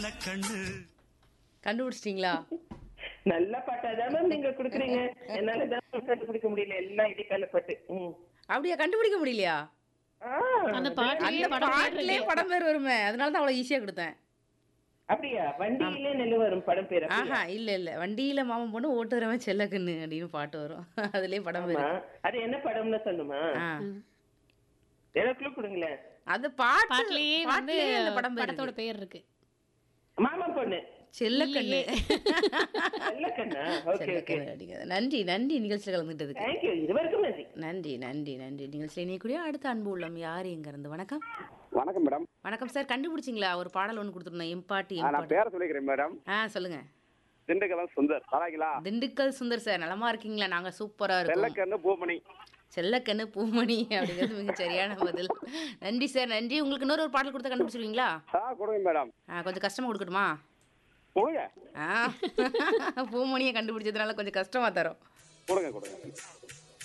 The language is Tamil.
செல்ல கண்ணு கண்டுபிடிச்சிட்டீங்களா நல்ல பாட்டா தான் மேம் நீங்க குடுக்குறீங்க என்னால தான் கண்டுபிடிக்க முடியல எல்லாம் இடைக்கால பாட்டு ம். அப்படியா கண்டுபிடிக்க முடியலையா ஆ, அந்த அந்த பாட்டிலேயே படம் பேர் பாட்டிலே இருக்கு. படம் பேர் வருமே அதனால தான் அவ்வளவு ஈஸியா கொடுத்தேன் அப்படியா வண்டியிலே நெல்லு வரும் படம் பேர் அப்படியா? ஆஹா இல்ல இல்ல வண்டியில மாமன் பொண்ணு ஓட்டுறவன் செல்லக்கண்ணு அப்படின்னு பாட்டு வரும் அதுலயே படம் பேர் ஆமா. அது என்ன படம்னு சொல்லுமா ஆ. ஏதாவது clue கொடுங்களேன் அது பாட்டு பாட்டிலேயே வந்து பாட்டிலேயே அந்த படம் பேர் படத்தோட இருக்கு. பேர் இருக்கு மாமா பொண்ணு செல்லக்கண்ணு செல்லக்கண்ணா ஓகே ஓகே செல்லக்கண்ணு அப்படிங்கிறது நன்றி நன்றி நிகழ்ச்சியில் கலந்துட்டதுக்கு தேங்க்யூ இருவருக்கும் நன்றி நன்றி நன்றி நன்றி நிகழ்ச்சியில் இணையக்கூடிய அடுத்த அன்பு உள்ளம் யார் எங்க இருந்து வணக்கம் வணக்கம் மேடம் வணக்கம் சார் கண்டுபிடிச்சிங்களா ஒரு பாடல் ஒன்று கொடுத்துருந்தோம் எம்பாட்டி ஆ, நான் எம்பாட்டி பேரை சொல்லிக்கிறேன் மேடம் ஆ சொல்லுங்க திண்டுக்கலம் சுந்தர் பரவாயிங்களா திண்டுக்கல் சுந்தர் சார் நலமா இருக்கீங்களா நாங்க சூப்பரா இருக்கோம் வெள்ளக்கண்ணு பூமணி செல்லக்கண்ணு பூமணி அப்படிங்கிறது மிக சரியான பதில் நன்றி சார் நன்றி உங்களுக்கு இன்னொரு ஒரு பாடல் கொடுத்தா கண்டுபிடிச்சிருவீங்களா ஆ கொடுங்க மேடம் ஆ, கொஞ்சம் கஷ்டமா கொடுக்கட்டுமா கொடுங்க ஆ பூமணியை கண்டுபிடிச்சதுனால கொஞ்சம் கஷ்டமா தரோம் கொடுங்க கொடுங்க